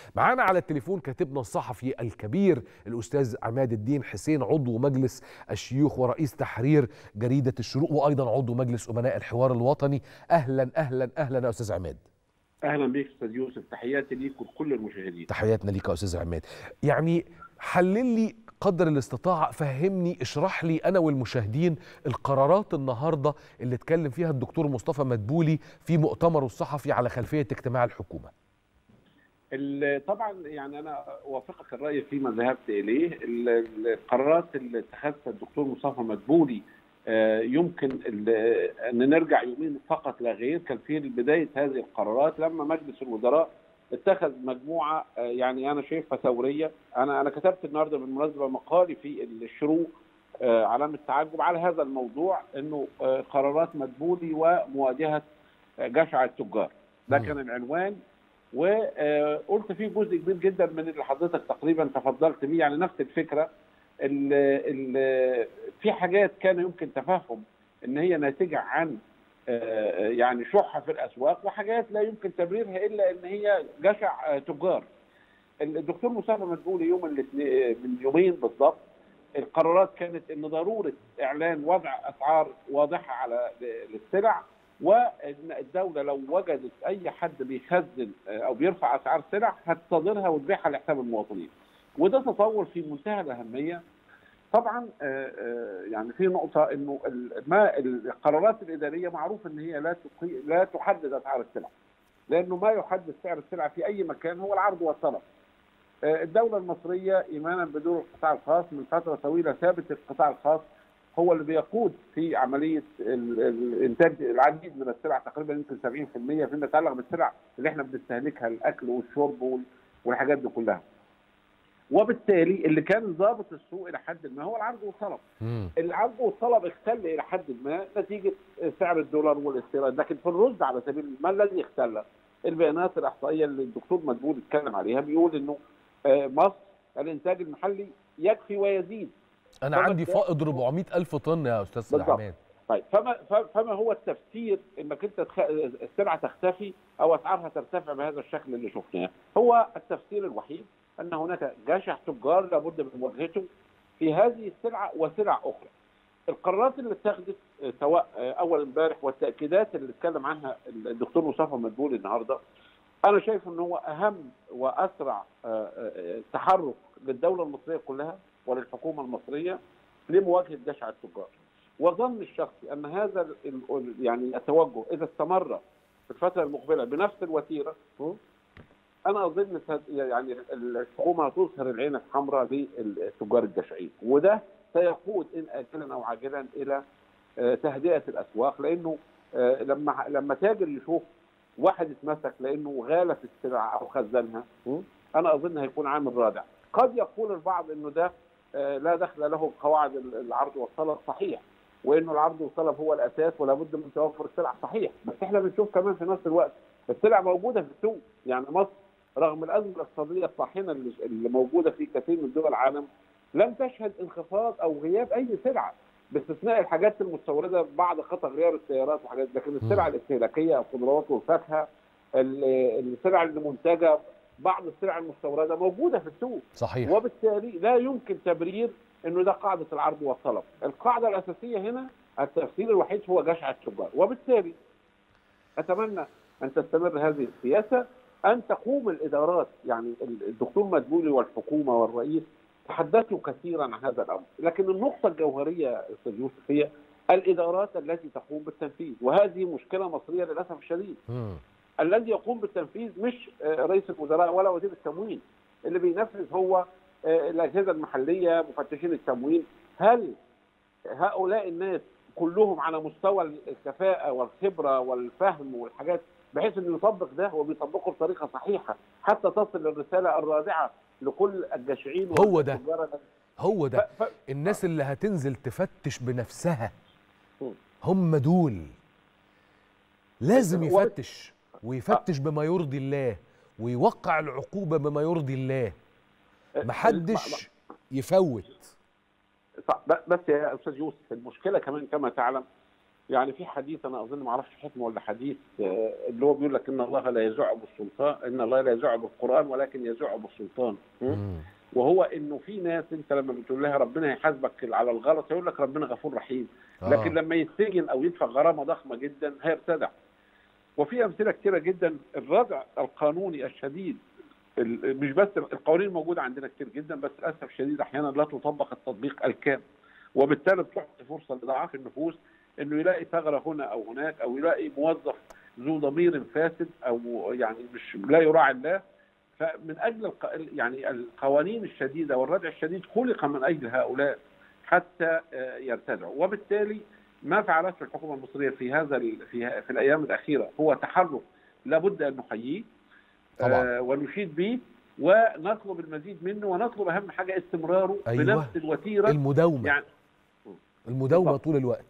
معانا على التليفون كاتبنا الصحفي الكبير الاستاذ عماد الدين حسين عضو مجلس الشيوخ ورئيس تحرير جريده الشروق وايضا عضو مجلس امناء الحوار الوطني اهلا اهلا اهلا يا استاذ عماد اهلا بيك استاذ يوسف تحياتي ليك ولكل المشاهدين تحياتنا ليك يا استاذ عماد يعني حلل لي قدر الاستطاعه فهمني اشرح لي انا والمشاهدين القرارات النهارده اللي اتكلم فيها الدكتور مصطفى مدبولي في مؤتمره الصحفي على خلفيه اجتماع الحكومه طبعا يعني انا اوافقك الراي فيما ذهبت اليه القرارات اللي اتخذها الدكتور مصطفى مدبولي يمكن ان نرجع يومين فقط لا غير كان في بدايه هذه القرارات لما مجلس الوزراء اتخذ مجموعه يعني انا شايفها ثوريه انا انا كتبت النهارده بالمناسبه مقالي في الشروق علامه تعجب على هذا الموضوع انه قرارات مدبولي ومواجهه جشع التجار ده كان العنوان وقلت فيه جزء كبير جدا من اللي حضرتك تقريبا تفضلت بيه يعني نفس الفكره ال ال في حاجات كان يمكن تفهم ان هي ناتجه عن يعني شح في الاسواق وحاجات لا يمكن تبريرها الا ان هي جشع تجار. الدكتور مصطفى مدبولي يوم من يومين بالضبط القرارات كانت ان ضروره اعلان وضع اسعار واضحه على للسلع وان الدوله لو وجدت اي حد بيخزن او بيرفع اسعار سلع هتصادرها وتبيعها لحساب المواطنين. وده تطور في منتهى الاهميه. طبعا يعني في نقطه انه ما القرارات الاداريه معروف ان هي لا لا تحدد اسعار السلع. لانه ما يحدد سعر السلع في اي مكان هو العرض والطلب. الدوله المصريه ايمانا بدور القطاع الخاص من فتره طويله ثابت القطاع الخاص هو اللي بيقود في عمليه الانتاج العديد من السلع تقريبا يمكن 70% فيما يتعلق بالسلع اللي احنا بنستهلكها الاكل والشرب والحاجات دي كلها. وبالتالي اللي كان ضابط السوق الى حد ما هو العرض والطلب. مم. العرض والطلب اختل الى حد ما نتيجه سعر الدولار والاستيراد، لكن في الرز على سبيل ما الذي اختل؟ البيانات الاحصائيه اللي الدكتور مدبول اتكلم عليها بيقول انه مصر الانتاج المحلي يكفي ويزيد انا عندي فائض 400 الف طن يا استاذ عماد طيب فما فما هو التفسير انك انت تخ... السلعه تختفي او اسعارها ترتفع بهذا الشكل اللي شفناه هو التفسير الوحيد ان هناك جشع تجار لابد من مواجهته في هذه السلعه وسلع اخرى القرارات اللي اتخذت سواء اول امبارح والتاكيدات اللي اتكلم عنها الدكتور مصطفى مدبولي النهارده انا شايف ان هو اهم واسرع تحرك للدوله المصريه كلها وللحكومه المصريه لمواجهه جشع التجار. وظن الشخصي ان هذا يعني التوجه اذا استمر في الفتره المقبله بنفس الوتيره انا اظن يعني الحكومه هتظهر العين الحمراء للتجار الجشعين وده سيقود ان اجلا او عاجلا الى تهدئه الاسواق لانه لما لما تاجر يشوف واحد اتمسك لانه غالف السلعه او خزنها انا اظن هيكون عامل رادع قد يقول البعض انه ده لا دخل له قواعد العرض والطلب صحيح وانه العرض والطلب هو الاساس ولا بد من توفر السلع صحيح بس احنا بنشوف كمان في نفس الوقت السلع موجوده في السوق يعني مصر رغم الازمه الاقتصاديه الطاحنه اللي موجوده في كثير من دول العالم لم تشهد انخفاض او غياب اي سلعه باستثناء الحاجات المستورده بعض خطا غيار السيارات وحاجات لكن السلع الاستهلاكيه الخضروات والفاكهه السلع المنتجه بعض السلع المستورده موجوده في السوق صحيح وبالتالي لا يمكن تبرير انه ده قاعده العرض والطلب القاعده الاساسيه هنا التفسير الوحيد هو جشع التجار وبالتالي اتمنى ان تستمر هذه السياسه ان تقوم الادارات يعني الدكتور مدبولي والحكومه والرئيس تحدثوا كثيرا عن هذا الامر لكن النقطه الجوهريه استاذ يوسف هي الادارات التي تقوم بالتنفيذ وهذه مشكله مصريه للاسف الشديد م. الذي يقوم بالتنفيذ مش رئيس الوزراء ولا وزير التموين اللي بينفذ هو الاجهزه المحليه مفتشين التموين هل هؤلاء الناس كلهم على مستوى الكفاءه والخبره والفهم والحاجات بحيث انه يطبق ده وبيطبقه بطريقه صحيحه حتى تصل الرساله الرادعه لكل الجشعين هو ده هو ده ف... الناس اللي هتنزل تفتش بنفسها هم دول لازم يفتش ويفتش بما يرضي الله ويوقع العقوبه بما يرضي الله محدش يفوت بس يا استاذ يوسف المشكله كمان كما تعلم يعني في حديث انا اظن ما اعرفش حكمه ولا حديث آه، اللي هو بيقول لك ان الله لا يزع بالسلطان ان الله لا يزع بالقران ولكن يزع بالسلطان م? مم. وهو انه في ناس انت لما بتقول لها ربنا هيحاسبك على الغلط يقول لك ربنا غفور رحيم لكن آه. لما يتسجن او يدفع غرامه ضخمه جدا هيرتدع وفي امثله كثيره جدا الردع القانوني الشديد ال- مش بس القوانين موجوده عندنا كتير جدا بس للاسف الشديد احيانا لا تطبق التطبيق الكامل وبالتالي بتعطي فرصه لضعاف النفوس انه يلاقي ثغره هنا او هناك او يلاقي موظف ذو ضمير فاسد او يعني مش لا يراعي الله فمن اجل الق... يعني القوانين الشديده والردع الشديد خلق من اجل هؤلاء حتى آه، يرتدعوا وبالتالي ما فعلته الحكومه المصريه في هذا ال... في في الايام الاخيره هو تحرك لابد ان نحييه طبعا. آه، ونشيد به ونطلب المزيد منه ونطلب اهم حاجه استمراره أيوة. بنفس الوتيره المداومه يعني المداومه بالضبط. طول الوقت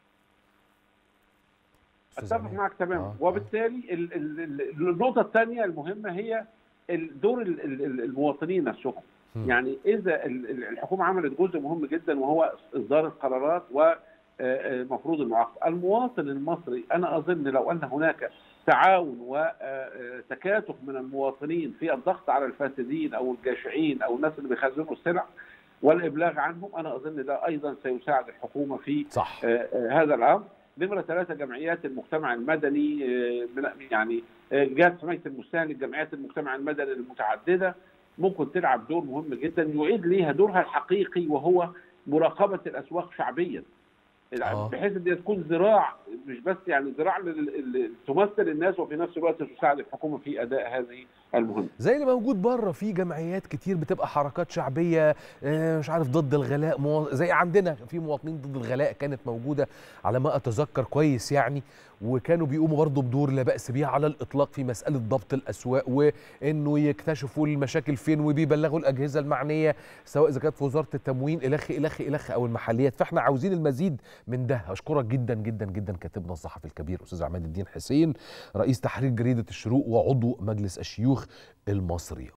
أستاذ اتفق أمين. معك تماما آه، وبالتالي ال- ال- ال- النقطه الثانيه المهمه هي ال- دور ال- ال- ال- المواطنين نفسهم مم. يعني اذا ال- ال- الحكومه عملت جزء مهم جدا وهو اصدار القرارات ومفروض المعاقبه المواطن المصري انا اظن لو ان هناك تعاون وتكاتف من المواطنين في الضغط على الفاسدين او الجاشعين او الناس اللي بيخزنوا السلع والابلاغ عنهم انا اظن ده ايضا سيساعد الحكومه في صح آه، آه، هذا الامر نمره ثلاثه جمعيات المجتمع المدني آه، من- يعني آه، جهات حمايه المستهلك جمعيات المجتمع المدني المتعدده ممكن تلعب دور مهم جدا يعيد ليها دورها الحقيقي وهو مراقبه الاسواق شعبيا آه. بحيث ان هي تكون ذراع مش بس يعني ذراع لل- لل- تمثل الناس وفي نفس الوقت تساعد الحكومه في اداء هذه المهمه زي اللي موجود بره في جمعيات كتير بتبقى حركات شعبيه آه، مش عارف ضد الغلاء مو... زي عندنا في مواطنين ضد الغلاء كانت موجوده على ما اتذكر كويس يعني وكانوا بيقوموا برضه بدور لا باس به على الاطلاق في مساله ضبط الاسواق وانه يكتشفوا المشاكل فين وبيبلغوا الاجهزه المعنيه سواء اذا كانت في وزاره التموين الخ الخ الخ او المحليات فاحنا عاوزين المزيد من ده اشكرك جدا جدا جدا كاتبنا الصحفي الكبير استاذ عماد الدين حسين رئيس تحرير جريده الشروق وعضو مجلس الشيوخ المصري